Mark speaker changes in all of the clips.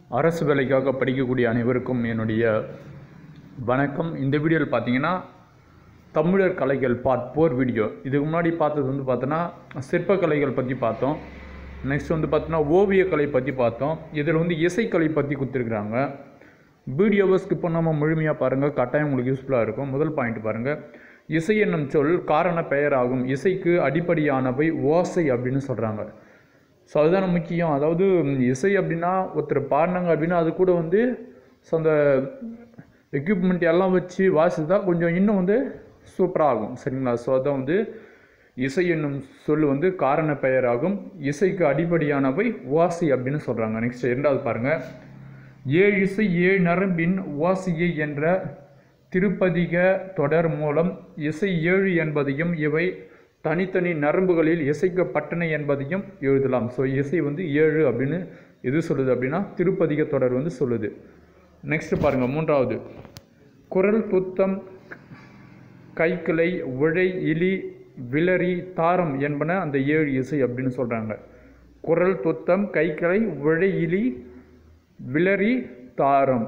Speaker 1: அரசு வேலைக்காக படிக்கக்கூடிய அனைவருக்கும் என்னுடைய வணக்கம் இந்த வீடியோவில் பார்த்தீங்கன்னா தமிழர் கலைகள் பார்ட் ஃபோர் வீடியோ இதுக்கு முன்னாடி பார்த்தது வந்து பார்த்தோன்னா சிற்பக்கலைகள் பற்றி பார்த்தோம் நெக்ஸ்ட் வந்து பார்த்தோன்னா ஓவியக்கலை பற்றி பார்த்தோம் இதில் வந்து இசைக்கலை பற்றி கொடுத்துருக்குறாங்க வீடியோவை ஸ்கிப் பண்ணாமல் முழுமையாக பாருங்கள் கட்டாயம் உங்களுக்கு யூஸ்ஃபுல்லாக இருக்கும் முதல் பாயிண்ட் பாருங்கள் இசை என்னும் சொல் காரண பெயராகும் இசைக்கு அடிப்படையானவை ஓசை அப்படின்னு சொல்கிறாங்க ஸோ அதுதானே முக்கியம் அதாவது ம், இசை அப்படின்னா ஒருத்தர் பாடினாங்க அப்படின்னா அது கூட வந்து ஸோ அந்த எக்யூப்மெண்ட் எல்லாம் வச்சு வாசித்தா கொஞ்சம் இன்னும் வந்து சூப்பராக ஆகும் சரிங்களா ஸோ அதான் வந்து இசை என்னும் சொல் வந்து காரண பெயராகும் இசைக்கு அடிப்படையானவை ஓசை அப்படின்னு சொல்கிறாங்க நெக்ஸ்ட் இரண்டாவது பாருங்கள் ஏழு இசை ஏழு நரம்பின் ஓசையை என்ற திருப்பதிக தொடர் மூலம் இசை ஏழு என்பதையும் இவை தனித்தனி நரம்புகளில் இசைக்கப்பட்டன என்பதையும் எழுதலாம் ஸோ இசை வந்து ஏழு அப்படின்னு எது சொல்லுது அப்படின்னா திருப்பதிக தொடர் வந்து சொல்லுது நெக்ஸ்ட் பாருங்க மூன்றாவது குரல் துத்தம் கைக்கிளை உழை இலி விளரி தாரம் என்பன அந்த ஏழு இசை அப்படின்னு சொல்கிறாங்க குரல் துத்தம் கைக்கிளை உழை இலி விளரி தாரம்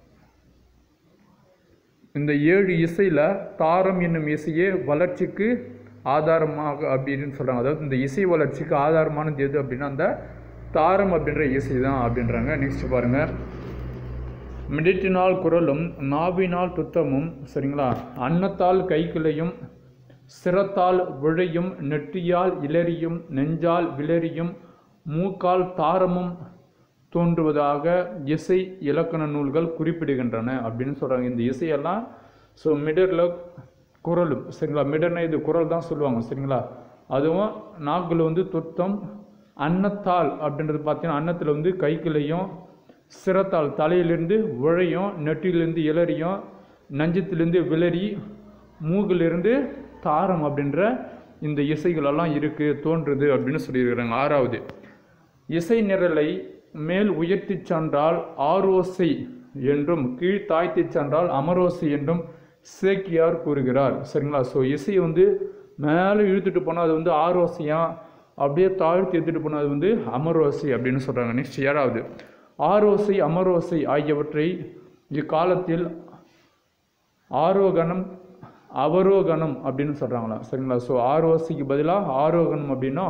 Speaker 1: இந்த ஏழு இசையில் தாரம் என்னும் இசையே வளர்ச்சிக்கு ஆதாரமாக அப்படின்னு சொல்கிறாங்க அதாவது இந்த இசை வளர்ச்சிக்கு ஆதாரமானது எது அப்படின்னா அந்த தாரம் அப்படின்ற இசை தான் அப்படின்றாங்க நெக்ஸ்ட் பாருங்கள் மிடிட்டினால் குரலும் நாவினால் துத்தமும் சரிங்களா அன்னத்தால் கைக்கிளையும் சிரத்தால் விழையும் நெற்றியால் இளரியும் நெஞ்சால் விளரியும் மூக்கால் தாரமும் தோன்றுவதாக இசை இலக்கண நூல்கள் குறிப்பிடுகின்றன அப்படின்னு சொல்கிறாங்க இந்த இசையெல்லாம் ஸோ மிடரில் குரலும் சரிங்களா மிடர்னா இது குரல் தான் சொல்லுவாங்க சரிங்களா அதுவும் நாக்கில் வந்து துத்தம் அன்னத்தால் அப்படின்றது பார்த்தீங்கன்னா அன்னத்தில் வந்து கைக்கிளையும் சிரத்தால் தலையிலிருந்து உழையும் நெற்றியிலிருந்து இளரியும் நஞ்சத்திலிருந்து விளரி மூக்கிலிருந்து தாரம் அப்படின்ற இந்த இசைகளெல்லாம் இருக்குது தோன்றுது அப்படின்னு சொல்லியிருக்கிறாங்க ஆறாவது இசை நிரலை மேல் உயர்த்திச் சென்றால் ஆரோசை என்றும் கீழ் தாழ்த்திச் சென்றால் அமரோசை என்றும் சேக்கியார் கூறுகிறார் சரிங்களா ஸோ இசையை வந்து மேலே இழுத்துட்டு போனால் அது வந்து ஆரோசையா அப்படியே தாழ்த்தி எடுத்துகிட்டு போனால் அது வந்து அமரோசை அப்படின்னு சொல்கிறாங்க நெக்ஸ்ட் ஏழாவது ஆரோசை அமரோசை ஆகியவற்றை இக்காலத்தில் ஆரோகணம் அவரோகணம் அப்படின்னு சொல்கிறாங்களா சரிங்களா ஸோ ஆரோசிக்கு பதிலாக ஆரோகணம் அப்படின்னா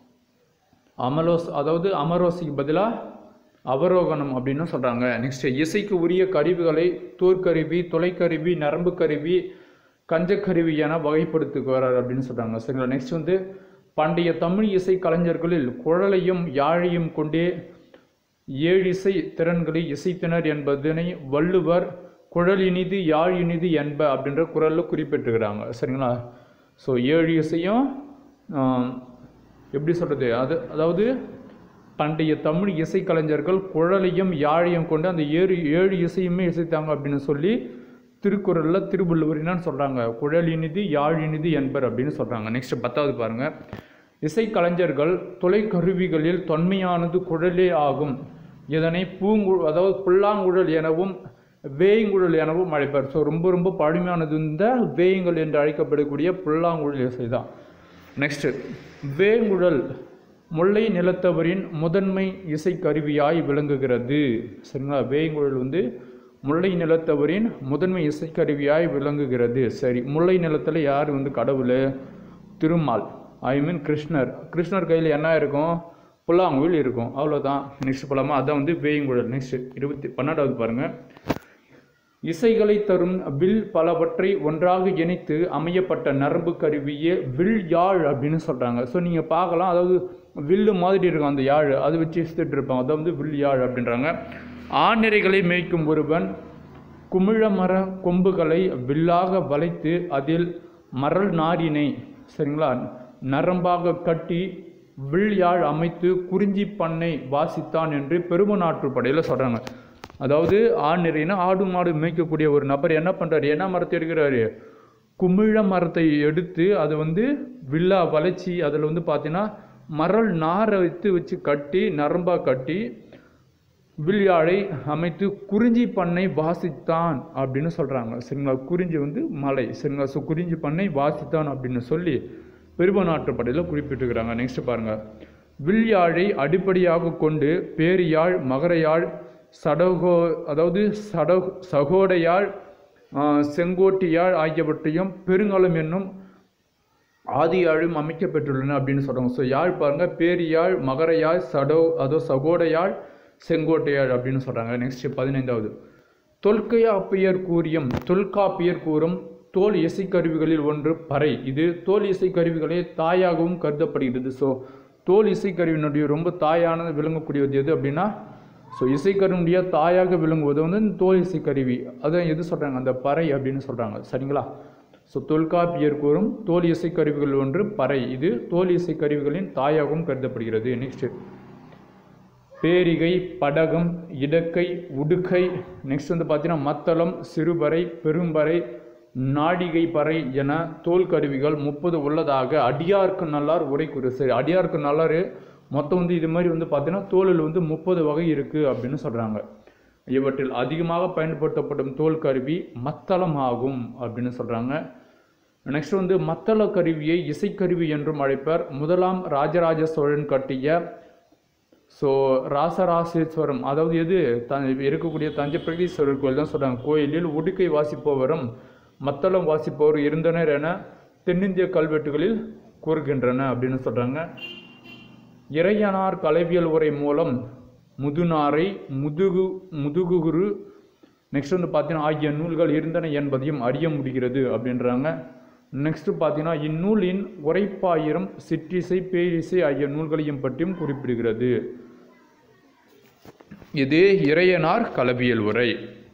Speaker 1: அமலோஸ் அதாவது அமரோசிக்கு பதிலாக அவரோகணம் அப்படின்னு சொல்கிறாங்க நெக்ஸ்ட் இசைக்கு உரிய கருவிகளை தூர்க்கருவி தொலைக்கருவி நரம்பு கருவி கஞ்சக்கருவி என வகைப்படுத்துகிறார் அப்படின்னு சொல்கிறாங்க சரிங்களா நெக்ஸ்ட் வந்து பண்டைய தமிழ் இசை கலைஞர்களில் குழலையும் யாழையும் கொண்டே ஏழு இசை திறன்களை இசைத்தனர் என்பதனை வள்ளுவர் குழல் இனிது யாழ் இனிது என்ப அப்படின்ற குரலில் குறிப்பிட்டிருக்கிறாங்க சரிங்களா ஸோ ஏழு இசையும் ஆம், எப்படி சொல்கிறது அது அதாவது பண்டைய தமிழ் இசைக்கலைஞர்கள் குழலையும் யாழையும் கொண்டு அந்த ஏழு ஏழு இசையுமே இசைத்தாங்க அப்படின்னு சொல்லி திருக்குறளில் திருவள்ளுவர் என்னன்னு சொல்கிறாங்க குழல் இனிது யாழ் இனிது என்பர் அப்படின்னு சொல்கிறாங்க நெக்ஸ்ட் பத்தாவது பாருங்கள் இசைக்கலைஞர்கள் தொலைக்கருவிகளில் தொன்மையானது குழலே ஆகும் இதனை பூங்கு அதாவது புல்லாங்குழல் எனவும் வேய்ங்குழல் எனவும் அழைப்பார் ஸோ ரொம்ப ரொம்ப பழமையானது இந்த வேயுங்கள் என்று அழைக்கப்படக்கூடிய புல்லாங்குழல் இசை தான் நெக்ஸ்ட்டு வேங்குழல் முல்லை நிலத்தவரின் முதன்மை இசைக்கருவியாய் விளங்குகிறது சரிங்களா வேங்குழல் வந்து முல்லை நிலத்தவரின் முதன்மை இசைக்கருவியாய் விளங்குகிறது சரி முல்லை நிலத்தில் யார் வந்து கடவுள் திருமால் ஐ மீன் கிருஷ்ணர் கிருஷ்ணர் கையில் என்ன இருக்கும் புல்லாங்குழல் இருக்கும் அவ்வளோதான் நெக்ஸ்ட் போலாமா அதான் வந்து வேங்குழல் நெக்ஸ்ட் இருபத்தி பன்னெண்டாவது பாருங்கள் இசைகளை தரும் வில் பலவற்றை ஒன்றாக இணைத்து அமையப்பட்ட நரம்பு கருவியே வில் யாழ் அப்படின்னு சொல்கிறாங்க ஸோ நீங்கள் பார்க்கலாம் அதாவது வில்லு மாதிரி இருக்கும் அந்த யாழ் அதை வச்சு இசைத்துட்டு இருப்பாங்க அதை வந்து வில் யாழ் அப்படின்றாங்க ஆநிறைகளை மேய்க்கும் ஒருவன் குமிழ மர கொம்புகளை வில்லாக வளைத்து அதில் மரல் நாரினை சரிங்களா நரம்பாக கட்டி வில் யாழ் அமைத்து குறிஞ்சி பண்ணை வாசித்தான் என்று பெருமநாற்று படையில் சொல்கிறாங்க அதாவது ஆண் நிறைனா ஆடு மாடு மேய்க்கக்கூடிய ஒரு நபர் என்ன பண்ணுறாரு என்ன மரத்தை எடுக்கிறாரு குமிழ மரத்தை எடுத்து அதை வந்து வில்லா வளைச்சி அதில் வந்து பார்த்தீங்கன்னா மரல் நாரை வைத்து வச்சு கட்டி நரம்பாக கட்டி வில்யாழை அமைத்து குறிஞ்சி பண்ணை வாசித்தான் அப்படின்னு சொல்கிறாங்க சரிங்களா குறிஞ்சி வந்து மலை சரிங்களா ஸோ குறிஞ்சி பண்ணை வாசித்தான் அப்படின்னு சொல்லி பெருமநாட்டுப்படையில் குறிப்பிட்டிருக்கிறாங்க நெக்ஸ்ட் பாருங்கள் வில்யாழை அடிப்படையாக கொண்டு பேரியாழ் மகரயாழ் சடகோ அதாவது சட சகோடையாழ் ஆஹ், செங்கோட்டியாழ் ஆகியவற்றையும் பெருங்கலம் என்னும் ஆதி யாழும் அமைக்கப்பெற்றுள்ளன அப்படின்னு சொல்கிறாங்க ஸோ யாழ் பாருங்க பேரியாழ் மகரயாழ் சடோ அதோ சகோடையாழ் செங்கோட்டையாழ் அப்படின்னு சொல்கிறாங்க நெக்ஸ்ட் பதினைந்தாவது தொல்கையாப்பியர் கூறியும் தொல்காப்பியர் கூறும் தோல் இசைக்கருவிகளில் ஒன்று பறை இது தோல் இசைக்கருவிகளே தாயாகவும் கருதப்படுகிறது ஸோ தோல் இசைக்கருவினுடைய ரொம்ப தாயானது விளங்கக்கூடியது எது அப்படின்னா ஸோ இசைக்கருவினுடைய தாயாக விளங்குவது வந்து இந்த தோல் இசைக்கருவி அதான் எது சொல்கிறாங்க அந்த பறை அப்படின்னு சொல்கிறாங்க சரிங்களா ஸோ தொல்காப்பியர் கூறும் தோல் இசைக்கருவிகள் ஒன்று பறை இது தோல் இசைக்கருவிகளின் தாயாகவும் கருதப்படுகிறது நெக்ஸ்ட் பேரிகை படகம் இடக்கை உடுக்கை நெக்ஸ்ட் வந்து பார்த்தீங்கன்னா மத்தளம் சிறுபறை பெரும்பறை நாடிகை பறை என தோல் கருவிகள் முப்பது உள்ளதாக அடியார்க்கு நல்லார் உரை கூறு சரி அடியார்க்கு நல்லார் மொத்தம் வந்து இது மாதிரி வந்து பார்த்தீங்கன்னா தோலில் வந்து முப்பது வகை இருக்குது அப்படின்னு சொல்கிறாங்க இவற்றில் அதிகமாக பயன்படுத்தப்படும் தோல் கருவி மத்தளம் ஆகும் அப்படின்னு சொல்கிறாங்க நெக்ஸ்ட் வந்து மத்தள கருவியை இசைக்கருவி என்றும் அழைப்பர் முதலாம் ராஜராஜ சோழன் கட்டிய ஸோ ராசராசேஸ்வரம் அதாவது எது த இருக்கக்கூடிய தஞ்சை பிரகதீஸ்வரர் கோயில் தான் சொல்கிறாங்க கோயிலில் உடுக்கை வாசிப்பவரும் மத்தளம் வாசிப்பவர் இருந்தனர் என தென்னிந்திய கல்வெட்டுகளில் கூறுகின்றன அப்படின்னு சொல்கிறாங்க இறையனார் கலைவியல் உரை மூலம் முதுநாரை முதுகு முதுகுகுரு நெக்ஸ்ட் வந்து பார்த்தீங்கன்னா ஆகிய நூல்கள் இருந்தன என்பதையும் அறிய முடிகிறது அப்படின்றாங்க நெக்ஸ்ட் பார்த்தீங்கன்னா இந்நூலின் உரைப்பாயிரம் சிற்றிசை பேரிசை ஆகிய நூல்களையும் பற்றியும் குறிப்பிடுகிறது இது இறையனார் கலவியல் உரை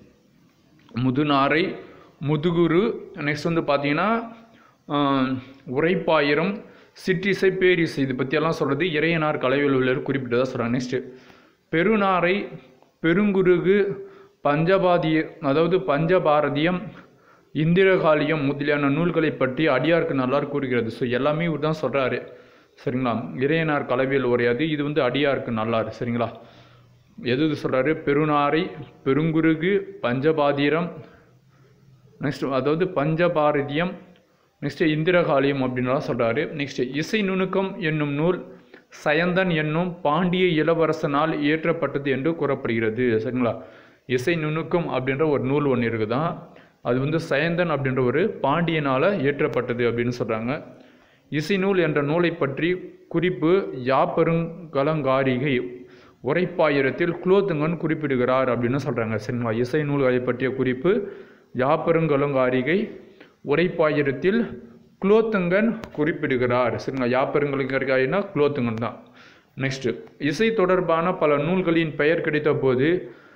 Speaker 1: முதுநாரை முதுகுரு நெக்ஸ்ட் வந்து பார்த்தீங்கன்னா ஆஹ், உரைப்பாயிரம் சிற்றிசை பேரிசை இது பற்றியெல்லாம் சொல்கிறது இறையனார் கலைவியல் உரையில் குறிப்பிட்டதாக சொல்கிறாங்க நெக்ஸ்ட்டு பெருநாரை பெருங்குருகு பஞ்சபாதிய அதாவது பஞ்சபாரதியம் இந்திரகாலியம் முதலியான நூல்களை பற்றி அடியாருக்கு நல்லார் கூறுகிறது ஸோ எல்லாமே இவர் தான் சொல்கிறாரு சரிங்களா இறையனார் கலவியல் உரையாது இது வந்து அடியாருக்கு நல்லார் சரிங்களா எது எது சொல்கிறாரு பெருநாரை பெருங்குருகு பஞ்சபாதிரம் நெக்ஸ்ட் அதாவது பஞ்சபாரதியம் நெக்ஸ்ட் இந்திரகாலியம் அப்படின்லாம் சொல்கிறாரு நெக்ஸ்ட் இசை நுணுக்கம் என்னும் நூல் சயந்தன் என்னும் பாண்டிய இளவரசனால் இயற்றப்பட்டது என்று கூறப்படுகிறது சரிங்களா இசை நுணுக்கம் அப்படின்ற ஒரு நூல் ஒன்று இருக்குதான் அது வந்து சயந்தன் அப்படின்ற ஒரு பாண்டியனால் இயற்றப்பட்டது அப்படின்னு சொல்கிறாங்க இசை நூல் என்ற நூலை பற்றி குறிப்பு யாப்பெருங்கலங்காரிகை உரைப்பாயிரத்தில் குலோத்துங்கன் குறிப்பிடுகிறார் அப்படின்னு சொல்கிறாங்க சரிங்களா இசை நூல்களை பற்றிய குறிப்பு யாப்பெருங்கலங்காரிகை உரைப்பாயிரத்தில் குலோத்துங்கன் குறிப்பிடுகிறார் சரிங்களா யாப்பெருங்கலங்காரிகைனா குலோத்துங்கன் தான் நெக்ஸ்ட் இசை தொடர்பான பல நூல்களின் பெயர் கிடைத்த போது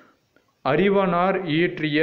Speaker 1: அறிவனார் இயற்றிய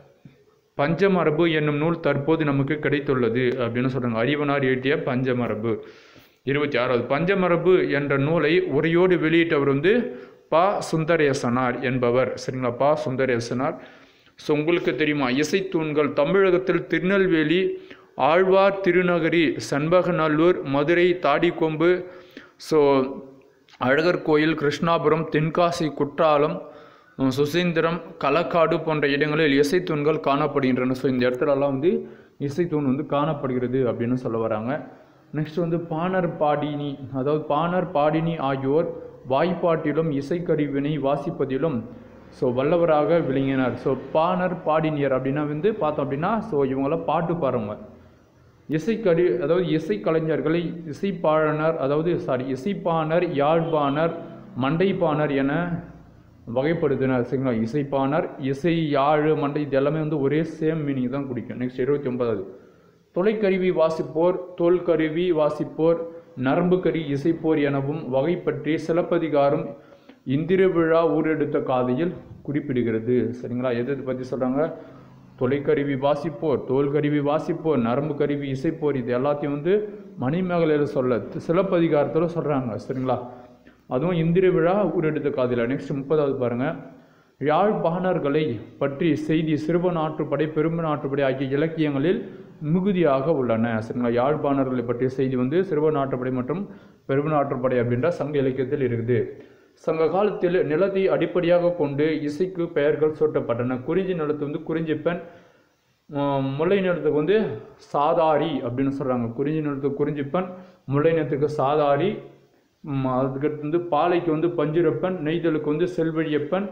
Speaker 1: பஞ்சமரபு என்னும் நூல் தற்போது நமக்கு கிடைத்துள்ளது அப்படின்னு சொல்றாங்க அறிவனார் இயற்றிய பஞ்சமரபு இருபத்தி ஆறாவது பஞ்சமரபு என்ற நூலை உரையோடு வெளியிட்டவர் வந்து பா சுந்தரேசனார் என்பவர் சரிங்களா பா சுந்தரேசனார் ஸோ உங்களுக்கு தெரியுமா இசைத்தூண்கள் தமிழகத்தில் திருநெல்வேலி ஆழ்வார் திருநகரி சண்பகநல்லூர் மதுரை தாடிக்கொம்பு ஸோ அழகர் கோயில் கிருஷ்ணாபுரம் தென்காசி குற்றாலம் உம், சுசீந்திரம் களக்காடு போன்ற இடங்களில் இசைத்தூண்கள் காணப்படுகின்றன ஸோ இந்த இடத்துலலாம் வந்து இசைத்தூண் வந்து காணப்படுகிறது அப்படின்னு சொல்ல வராங்க நெக்ஸ்ட் வந்து பாணர் பாடினி அதாவது பாணர் பாடினி ஆகியோர் வாய்ப்பாட்டிலும் இசைக்கருவினை வாசிப்பதிலும் ஸோ வல்லவராக விளங்கினார் ஸோ பாணர் பாடினியர் அப்படின்னா வந்து பார்த்தோம் அப்படின்னா ஸோ இவங்களாம் பாட்டு பாடுறவங்க இசைக்கடி அதாவது இசைக்கலைஞர்களை இசைப்பாணர் அதாவது சாரி இசைப்பாணர் யாழ்ப்பாணர் மண்டைப்பாணர் என வகைப்படுத்தினார் சரிங்களா இசைப்பாணர் இசை யாழ் மண்டை இது எல்லாமே வந்து ஒரே சேம் மீனிங் தான் குடிக்கும் நெக்ஸ்ட் இருபத்தி ஒன்பதாவது தொலைக்கருவி வாசிப்போர் தோல்கருவி வாசிப்போர் நரம்புக்கரி இசைப்போர் எனவும் வகை பற்றி சிலப்பதிகாரம் இந்திர விழா ஊரெடுத்த காதையில் குறிப்பிடுகிறது சரிங்களா எது எது பற்றி சொல்கிறாங்க தொலைக்கருவி வாசிப்போர் தோல்கருவி வாசிப்போர் நரம்பு கருவி இசைப்போர் இது எல்லாத்தையும் வந்து மணிமேகலையில் சொல்ல சிலப்பதிகாரத்தில் சொல்கிறாங்க சரிங்களா அதுவும் இந்திர விழா ஊரெடுத்த காதில் நெக்ஸ்ட் முப்பதாவது பாருங்கள் யாழ்ப்பாணர்களை பற்றி செய்தி சிறுவ நாட்டுப்படை பெரும்பு நாட்டுப்படை ஆகிய இலக்கியங்களில் மிகுதியாக உள்ளன சரிங்களா யாழ்ப்பாணர்களை பற்றிய செய்தி வந்து சிறுவ நாட்டுப்படை மற்றும் பெரும்பு நாட்டுப்படை அப்படின்ற சங்க இலக்கியத்தில் இருக்குது சங்க காலத்தில் நிலத்தை அடிப்படையாக கொண்டு இசைக்கு பெயர்கள் சூட்டப்பட்டன குறிஞ்சி நிலத்து வந்து குறிஞ்சிப்பெண் ஆஹ் முல்லை நிலத்துக்கு வந்து சாதாரி அப்படின்னு சொல்கிறாங்க குறிஞ்சி நிலத்துக்கு குறிஞ்சிப்பெண் முல்லை நிலத்துக்கு சாதாரி ம், அதுக்கடுத்து வந்து பாலைக்கு வந்து பஞ்சுரப்பன் நெய்தலுக்கு வந்து செல்வழியப்பன்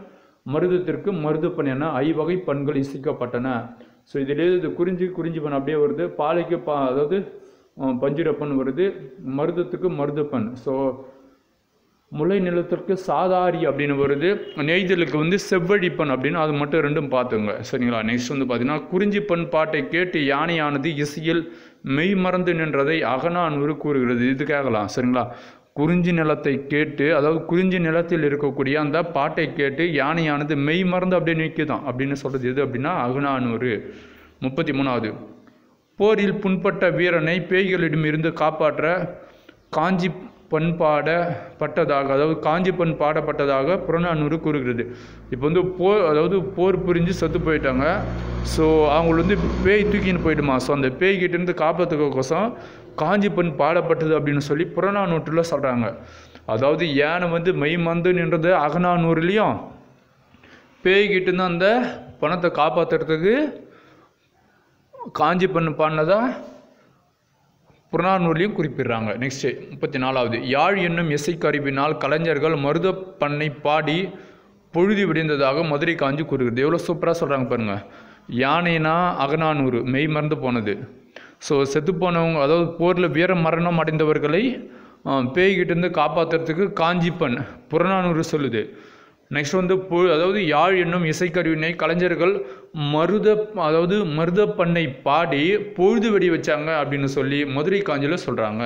Speaker 1: மருதத்திற்கு மருதுப்பண் என ஐவகை பண்கள் இசைக்கப்பட்டன ஸோ இதிலே இது குறிஞ்சி குறிஞ்சி பண் அப்படியே வருது பாலைக்கு பா அதாவது அஹ், பஞ்சுரப்பன் வருது மருதத்துக்கு மருதுப்பண் ஸோ முளை நிலத்திற்கு சாதாரி அப்படின்னு வருது நெய்தலுக்கு வந்து செவ்வழிப்பன் அப்படின்னு அது மட்டும் ரெண்டும் பார்த்துங்க சரிங்களா நெக்ஸ்ட் வந்து பார்த்தீங்கன்னா குறிஞ்சிப்பன் பாட்டை கேட்டு யானையானது இசையில் மெய் மறந்து நின்றதை அகநானூறு கூறுகிறது இது கேட்கலாம் சரிங்களா குறிஞ்சி நிலத்தை கேட்டு அதாவது குறிஞ்சி நிலத்தில் இருக்கக்கூடிய அந்த பாட்டை கேட்டு யானையானது மெய் மறந்து அப்படியே நிற்குதான் அப்படின்னு சொல்கிறது எது அப்படின்னா அகநானூறு முப்பத்தி மூணாவது போரில் புண்பட்ட வீரனை பேய்களிடமிருந்து காப்பாற்ற காஞ்சி பண்பாடப்பட்டதாக அதாவது காஞ்சி பண் பாடப்பட்டதாக புறநானூறு கூறுகிறது இப்போ வந்து போர் அதாவது போர் புரிஞ்சு செத்து போயிட்டாங்க ஸோ அவங்கள வந்து பேய் தூக்கின்னு போயிடுமா ஸோ அந்த பேய்கிட்டேருந்து காப்பாற்றுக்கோசம் காஞ்சி பண் பாடப்பட்டது அப்படின்னு சொல்லி புறநானூற்றில் சொல்கிறாங்க அதாவது யானை வந்து மெய் மந்து நின்றது அகநானூறுலேயும் பேய்கிட்டேருந்து அந்த பணத்தை காப்பாற்றுறதுக்கு காஞ்சி பண்ணு பாடினதா புறநானூர்லையும் குறிப்பிடுறாங்க நெக்ஸ்ட்டு முப்பத்தி நாலாவது யாழ் என்னும் இசைக்கருவினால் கலைஞர்கள் மருத பண்ணை பாடி பொழுது விடிந்ததாக மதுரை காஞ்சி கூறுகிறது எவ்வளோ சூப்பராக சொல்கிறாங்க பாருங்க யானைனா அகநானூறு மெய் மறந்து போனது ஸோ செத்து போனவங்க அதாவது போரில் வீர மரணம் அடைந்தவர்களை ஆ, பேய்கிட்டேருந்து காப்பாற்றுறதுக்கு காஞ்சிப்பன் புறநானூறு சொல்லுது நெக்ஸ்ட் வந்து பொ அதாவது யாழ் என்னும் இசைக்கருவினை கலைஞர்கள் மருத அதாவது மருத பண்ணை பாடி பொழுது வெடி வச்சாங்க அப்படின்னு சொல்லி மதுரை காஞ்சியில் சொல்கிறாங்க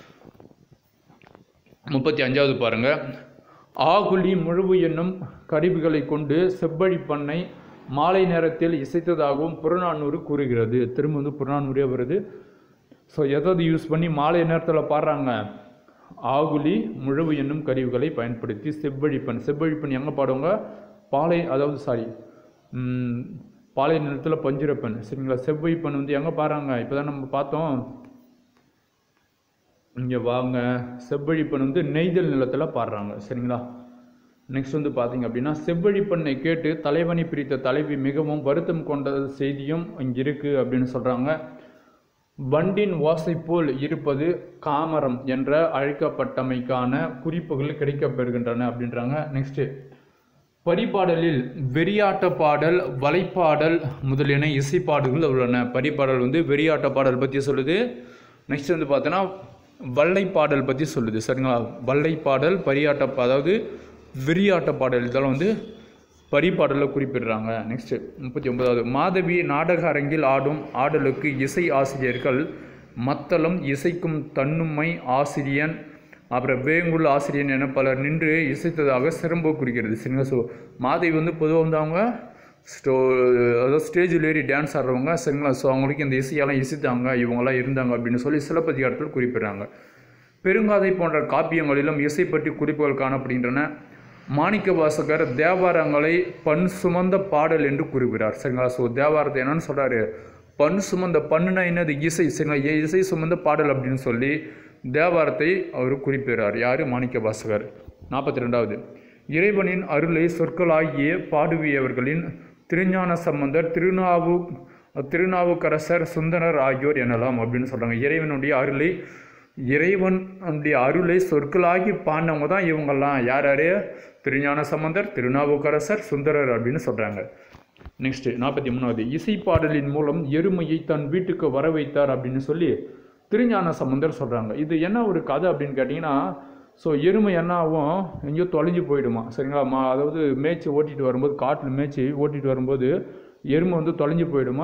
Speaker 1: முப்பத்தி அஞ்சாவது பாருங்க ஆகுலி முழுவு என்னும் கருவிகளை கொண்டு செவ்வழி பண்ணை மாலை நேரத்தில் இசைத்ததாகவும் புறநானூறு கூறுகிறது திரும்ப வந்து புறநானூரே வருது ஸோ எதாவது யூஸ் பண்ணி மாலை நேரத்தில் பாடுறாங்க ஆகுலி முழவு என்னும் கருவிகளை பயன்படுத்தி செவ்வழிப்பன் செவ்வழிப்பன் எங்கே பாடுவாங்க பாலை அதாவது சாரி பாலை நிலத்தில் பஞ்சிரப்பன் சரிங்களா செவ்வழிப்பன் வந்து எங்கே பாடுறாங்க இப்போ தான் நம்ம பார்த்தோம் இங்கே வாங்க செவ்வழிப்பன் வந்து நெய்தல் நிலத்தில் பாடுறாங்க சரிங்களா நெக்ஸ்ட் வந்து பார்த்தீங்க அப்படின்னா செவ்வழிப்பண்ணை கேட்டு தலைவனை பிரித்த தலைவி மிகவும் வருத்தம் கொண்ட செய்தியும் இங்கே இருக்குது அப்படின்னு சொல்கிறாங்க வண்டின் ஓசை போல் இருப்பது காமரம் என்ற அழைக்கப்பட்டமைக்கான குறிப்புகள் கிடைக்கப்பெறுகின்றன அப்படின்றாங்க நெக்ஸ்ட்டு பரிபாடலில் வெறியாட்ட பாடல் வலைப்பாடல் முதலியன இசைப்பாடுகள் உள்ளன பரிபாடல் வந்து வெறியாட்ட பாடல் பற்றி சொல்லுது நெக்ஸ்ட் வந்து பார்த்தோன்னா வல்லைப்பாடல் பற்றி சொல்லுது சரிங்களா வல்லைப்பாடல் பரியாட்ட பா- அதாவது வெறியாட்ட பாடல் இதெல்லாம் வந்து பரிபாடலில் குறிப்பிடுறாங்க நெக்ஸ்ட் முப்பத்தி ஒன்பதாவது மாதவி நாடக அரங்கில் ஆடும் ஆடலுக்கு இசை ஆசிரியர்கள் மத்தளம் இசைக்கும் தன்னுமை ஆசிரியன் அப்புறம் வேங்குள் ஆசிரியன் என பலர் நின்று இசைத்ததாக சிறம்ப குறிக்கிறது சரிங்களா ஸோ மாதவி வந்து பொதுவாக வந்து அவங்க ஸ்டோ அதாவது ஸ்டேஜில் ஏறி டான்ஸ் ஆடுறவங்க சரிங்களா ஸோ அவங்களுக்கு இந்த இசையெல்லாம் இசைத்தாங்க இவங்கெல்லாம் இருந்தாங்க அப்படின்னு சொல்லி சிலப்பதிகாரத்தில் குறிப்பிடுறாங்க பெருங்காதை போன்ற காப்பியங்களிலும் இசை பற்றி குறிப்புகள் காணப்படுகின்றன மாணிக்க வாசகர் தேவாரங்களை பண் சுமந்த பாடல் என்று குறிப்பிடார் சரிங்களா ஸோ தேவாரத்தை என்னன்னு சொல்றாரு பண் சுமந்த பண்ணுனா என்னது இசை சரிங்களா ஏ- இசை சுமந்த பாடல் அப்படின்னு சொல்லி தேவாரத்தை அவர் குறிப்பிடுறார் யார் மாணிக்க வாசகர் நாற்பத்தி ரெண்டாவது இறைவனின் அருளை சொற்களாகிய பாடுவியவர்களின் திருஞான சம்பந்தர் திருநாவு திருநாவுக்கரசர் சுந்தரர் ஆகியோர் எனலாம் அப்படின்னு சொல்றாங்க இறைவனுடைய அருளை இறைவனுடைய அருளை சொற்களாகி பாடினவங்க தான் இவங்கெல்லாம் யார் யார் திருஞான சம்பந்தர் திருநாவுக்கரசர் சுந்தரர் அப்படின்னு சொல்கிறாங்க நெக்ஸ்ட் நாற்பத்தி மூணாவது இசைப்பாடலின் மூலம் எருமையை தன் வீட்டுக்கு வர வைத்தார் அப்படின்னு சொல்லி திருஞான சம்பந்தர் சொல்கிறாங்க இது என்ன ஒரு கதை அப்படின்னு கேட்டிங்கன்னா ஸோ எருமை என்ன ஆகும் எங்கேயோ தொலைஞ்சு போயிடுமா சரிங்களா மா அதாவது மேய்ச்சி ஓட்டிட்டு வரும்போது காட்டில் மேய்ச்சி ஓட்டிட்டு வரும்போது எருமை வந்து தொலைஞ்சு போயிடுமா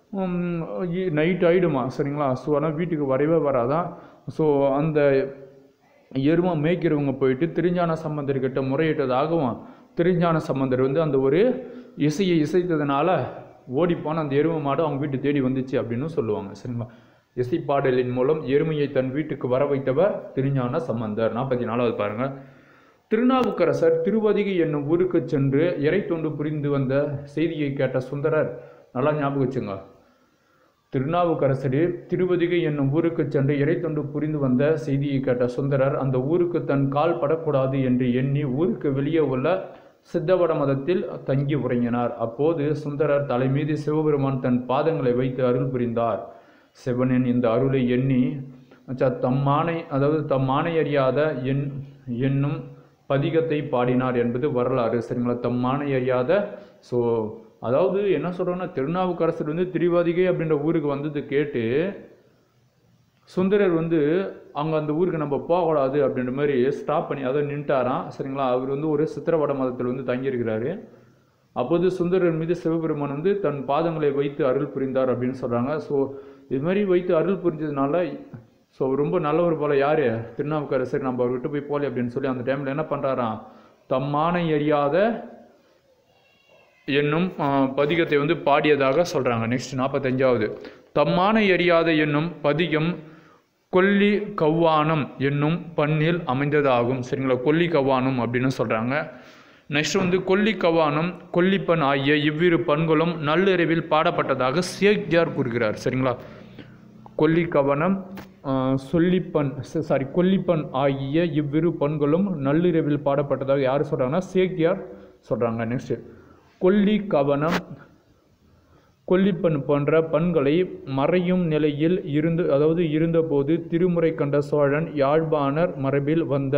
Speaker 1: நைட் ஆகிடுமா சரிங்களா ஸோ ஆனால் வீட்டுக்கு வரவே வராதான் ஸோ அந்த எருமை மேய்க்கிறவங்க போயிட்டு திருஞான சம்பந்தர்கிட்ட முறையிட்டதாகவும் திருஞான சம்பந்தர் வந்து அந்த ஒரு இசையை இசைத்ததுனால ஓடிப்போன அந்த எருமை மாடு அவங்க வீட்டு தேடி வந்துச்சு அப்படின்னு சொல்லுவாங்க சரிங்களா இசைப்பாடலின் மூலம் எருமையை தன் வீட்டுக்கு வர வைத்தவர் திருஞான சம்பந்தர் நாற்பத்தி நாலாவது பாருங்க திருநாவுக்கரசர் திருவதிகை என்னும் ஊருக்கு சென்று இறை தொண்டு புரிந்து வந்த செய்தியை கேட்ட சுந்தரர் நல்லா ஞாபகம் வச்சுங்க திருநாவுக்கரசர் திருவதிகை என்னும் ஊருக்கு சென்று இறைத்தொண்டு புரிந்து வந்த செய்தியை கேட்ட சுந்தரர் அந்த ஊருக்கு தன் கால் படக்கூடாது என்று எண்ணி ஊருக்கு வெளியே உள்ள சித்தவட மதத்தில் தங்கி உறங்கினார் அப்போது சுந்தரர் தலைமீது சிவபெருமான் தன் பாதங்களை வைத்து அருள் புரிந்தார் சிவனின் இந்த அருளை எண்ணி அச்சா, தம் மானை அதாவது தம் மானை அறியாத என் என்னும் பதிகத்தை பாடினார் என்பது வரலாறு சரிங்களா தம் மானை அறியாத ஸோ அதாவது என்ன சொல்கிறாங்கன்னா திருநாவுக்கரசர் வந்து திரிவாதிகை அப்படின்ற ஊருக்கு வந்தது கேட்டு சுந்தரர் வந்து அங்கே அந்த ஊருக்கு நம்ம போகக்கூடாது அப்படின்ற மாதிரி ஸ்டாப் பண்ணி அதை நின்ட்டாராம் சரிங்களா அவர் வந்து ஒரு சித்திரவட மதத்தில் வந்து தங்கியிருக்கிறாரு அப்போது சுந்தரர் மீது சிவபெருமான் வந்து தன் பாதங்களை வைத்து அருள் புரிந்தார் அப்படின்னு சொல்கிறாங்க ஸோ இது மாதிரி வைத்து அருள் புரிஞ்சதுனால ஸோ ரொம்ப நல்லவர் போல யார் திருநாவுக்கரசர் நம்ம அவர்கிட்ட போய் போகல அப்படின்னு சொல்லி அந்த டைமில் என்ன பண்ணுறாராம் தம்மானை அறியாத என்னும் ஆ, பதிகத்தை வந்து பாடியதாக சொல்கிறாங்க நெக்ஸ்ட் நாற்பத்தஞ்சாவது தம்மானை அறியாத என்னும் பதிகம் கொல்லி கவ்வானம் என்னும் பண்ணில் அமைந்ததாகும் சரிங்களா கொல்லி கவ்வானம் அப்படின்னு சொல்கிறாங்க நெக்ஸ்ட் வந்து கொல்லி கவ்வானம் கொல்லிப்பண் ஆகிய இவ்விரு பண்களும் நல்லறிவில் பாடப்பட்டதாக சேக்கியார் கூறுகிறார் சரிங்களா கொல்லி கவனம் சொல்லிப்பன் சாரி கொல்லிப்பன் ஆகிய இவ்விரு பண்களும் நள்ளிரவில் பாடப்பட்டதாக யார் சொல்கிறாங்கன்னா சேக்கியார் சொல்கிறாங்க நெக்ஸ்ட் கொல்லி கவனம் கொல்லிப்பன் போன்ற பண்களை மறையும் நிலையில் இருந்து அதாவது இருந்தபோது திருமுறை கண்ட சோழன் யாழ்ப்பாணர் மரபில் வந்த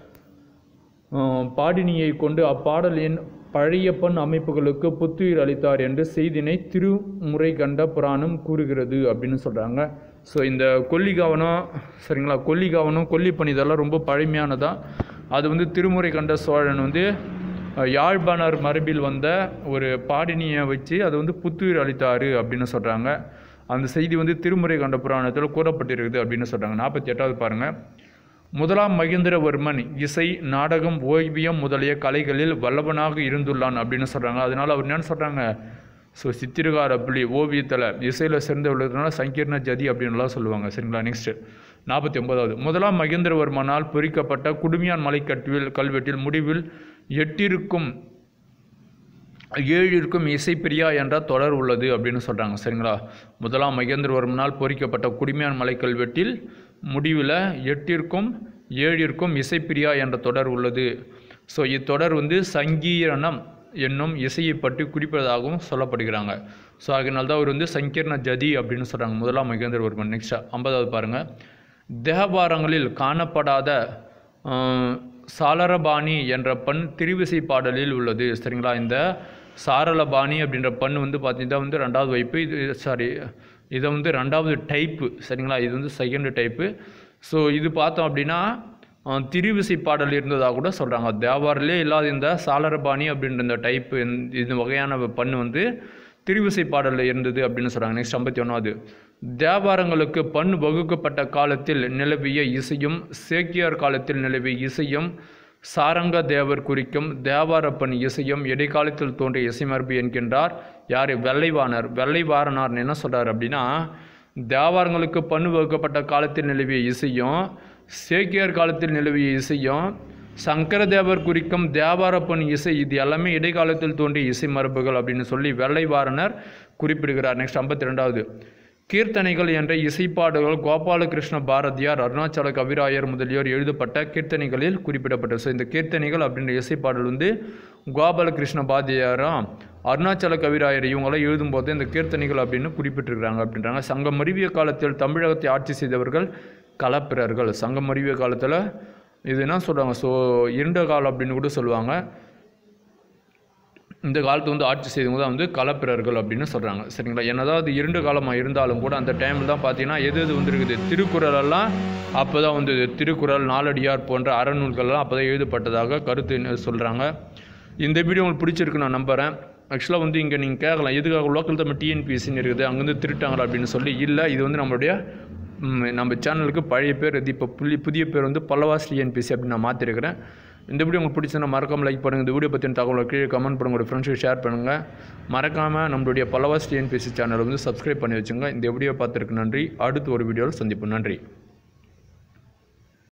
Speaker 1: ஆஹ், பாடினியை கொண்டு அப்பாடலின் பழைய பண் அமைப்புகளுக்கு புத்துயிர் அளித்தார் என்று செய்தினை திருமுறை கண்ட புராணம் கூறுகிறது அப்படின்னு சொல்கிறாங்க ஸோ இந்த கொல்லிகாவனம் சரிங்களா கொல்லிகாவனம் கொல்லிப்பணி இதெல்லாம் ரொம்ப பழமையானதா அது வந்து திருமுறை கண்ட சோழன் வந்து அஹ், யாழ்ப்பாணர் மரபில் வந்த ஒரு பாடினியை வச்சு அதை வந்து புத்துயிர் அளித்தார் அப்படின்னு சொல்கிறாங்க அந்த செய்தி வந்து திருமுறை கண்ட புராணத்தில் கூறப்பட்டிருக்குது அப்படின்னு சொல்கிறாங்க நாற்பத்தி எட்டாவது பாருங்கள் முதலாம் மகேந்திரவர்மன் இசை நாடகம் ஓவியம் முதலிய கலைகளில் வல்லவனாக இருந்துள்ளான் அப்படின்னு சொல்கிறாங்க அதனால அவர் என்னன்னு சொல்கிறாங்க ஸோ சித்திரகார புள்ளி ஓவியத்தில் இசையில் சிறந்து உள்ளதுனால சங்கீர்ண ஜதி அப்படின்லாம் சொல்லுவாங்க சரிங்களா நெக்ஸ்ட் நாற்பத்தி ஒன்பதாவது முதலாம் மகேந்திரவர்மனால் பொறிக்கப்பட்ட குடுமியான் மலைக்கட்டுவில் கல்வெட்டில் முடிவில் எட்டிருக்கும் ஏழிற்கும் இசைப்பிரியா என்ற தொடர் உள்ளது அப்படின்னு சொல்கிறாங்க சரிங்களா முதலாம் மகேந்திரவர்மனால் பொறிக்கப்பட்ட குடிமையான் மலை கல்வெட்டில் முடிவில் எட்டிற்கும் ஏழிற்கும் இசைப்பிரியா என்ற தொடர் உள்ளது ஸோ இத்தொடர் வந்து சங்கீரணம் என்னும் இசையை பற்றி குறிப்பதாகவும் சொல்லப்படுகிறாங்க ஸோ அதனால தான் அவர் வந்து சங்கீர்ண ஜதி அப்படின்னு சொல்கிறாங்க முதலாம் மகேந்திரவர்மன் நெக்ஸ்ட் ஐம்பதாவது பாருங்கள் தேவாரங்களில் காணப்படாத ஆஹ், சாளரபாணி என்ற பண் திருவிசை பாடலில் உள்ளது சரிங்களா இந்த சாரலபாணி அப்படின்ற பண் வந்து பார்த்தீங்கன்னா வந்து ரெண்டாவது வைப்பு இது சாரி இதை வந்து ரெண்டாவது டைப்பு சரிங்களா இது வந்து செகண்ட் டைப்பு ஸோ இது பார்த்தோம் அப்படின்னா ஆஹ், திருவிசை பாடல் இருந்ததாக கூட சொல்கிறாங்க தேவாரிலே இல்லாத இந்த சாளரபாணி அப்படின்ற இந்த டைப்பு இந்த வகையான பண்ணு வந்து திருவிசை பாடலில் இருந்தது அப்படின்னு சொல்கிறாங்க நெக்ஸ்ட் ஐம்பத்தி ஒன்றாவது தேவாரங்களுக்கு பண் வகுக்கப்பட்ட காலத்தில் நிலவிய இசையும் சேக்கியார் காலத்தில் நிலவிய இசையும் சாரங்க தேவர் குறிக்கும் தேவாரப்பன் இசையும் இடைக்காலத்தில் தோன்றிய இசைமரபு என்கின்றார் யார் வெள்ளைவாணர் வெள்ளைவாரனார் என்ன சொல்கிறார் அப்படின்னா தேவாரங்களுக்கு பண் வகுக்கப்பட்ட காலத்தில் நிலவிய இசையும் சேக்கியார் காலத்தில் நிலவிய இசையும் சங்கரதேவர் குறிக்கும் தேவாரப்பன் இசை இது எல்லாமே இடைக்காலத்தில் தோன்றிய இசை மரபுகள் அப்படின்னு சொல்லி வெள்ளைவாரணர் குறிப்பிடுகிறார் நெக்ஸ்ட் ஐம்பத்தி ரெண்டாவது கீர்த்தனைகள் என்ற இசைப்பாடுகள் கோபாலகிருஷ்ண பாரதியார் அருணாச்சல கவிராயர் முதலியோர் எழுதப்பட்ட கீர்த்தனைகளில் குறிப்பிடப்பட்டது ஸோ இந்த கீர்த்தனைகள் அப்படின்ற இசைப்பாடல் வந்து கோபாலகிருஷ்ண பாரதியாரும் அருணாச்சல கவிராயர் இவங்களாம் எழுதும்போது இந்த கீர்த்தனைகள் அப்படின்னு குறிப்பிட்டிருக்கிறாங்க அப்படின்றாங்க சங்கம் அறிவிய காலத்தில் தமிழகத்தை ஆட்சி செய்தவர்கள் களப்பிரர்கள் சங்கம் அறிவிய காலத்தில் இது என்ன சொல்கிறாங்க ஸோ இருண்ட காலம் அப்படின்னு கூட சொல்லுவாங்க இந்த காலத்து வந்து ஆட்சி செய்தவங்க தான் வந்து களப்பிரர்கள் அப்படின்னு சொல்கிறாங்க சரிங்களா என்னதான் அது இருண்ட காலமாக இருந்தாலும் கூட அந்த டைமில் தான் பார்த்தீங்கன்னா எது எது வந்துருக்குது திருக்குறள் எல்லாம் அப்போ தான் வந்து திருக்குறள் நாலடியார் போன்ற அறநூல்கள்லாம் அப்போ தான் எழுதப்பட்டதாக கருத்து சொல்கிறாங்க இந்த வீடியோ உங்களுக்கு பிடிச்சிருக்கு நான் நம்புகிறேன் ஆக்சுவலாக வந்து இங்கே நீங்கள் கேட்கலாம் எதுக்காக லோக்கல் தமிழ் டிஎன்பிஎஸ்சின்னு இருக்குது அங்கேருந்து திருட்டாங்களா அப்படின்னு சொல்லி இல்லை இது வந்து நம்மளுடைய ம், நம்ம சேனலுக்கு பழைய பேர் இது இப்போ புள்ளி புதிய பேர் வந்து பல்லவாஸ் டிஎன்பிஎஸ்சி அப்படின்னு நான் மாற்றிருக்கிறேன் இந்த வீடியோ உங்களுக்கு பிடிச்சிருந்தா மறக்காம லைக் பண்ணுங்கள் இந்த வீடியோ பற்றின தகவலை கீழே கமெண்ட் பண்ணுங்க உங்களோட ஃப்ரெண்ட்ஸுக்கு ஷேர் பண்ணுங்கள் மறக்காமல் நம்மளுடைய பல்லவாஸ் டிஎன்பிஎஸ்சி சேனலை வந்து சப்ஸ்கிரைப் பண்ணி வச்சுங்க இந்த வீடியோ பார்த்துருக்கு நன்றி அடுத்து ஒரு வீடியோவில் சந்திப்போம் நன்றி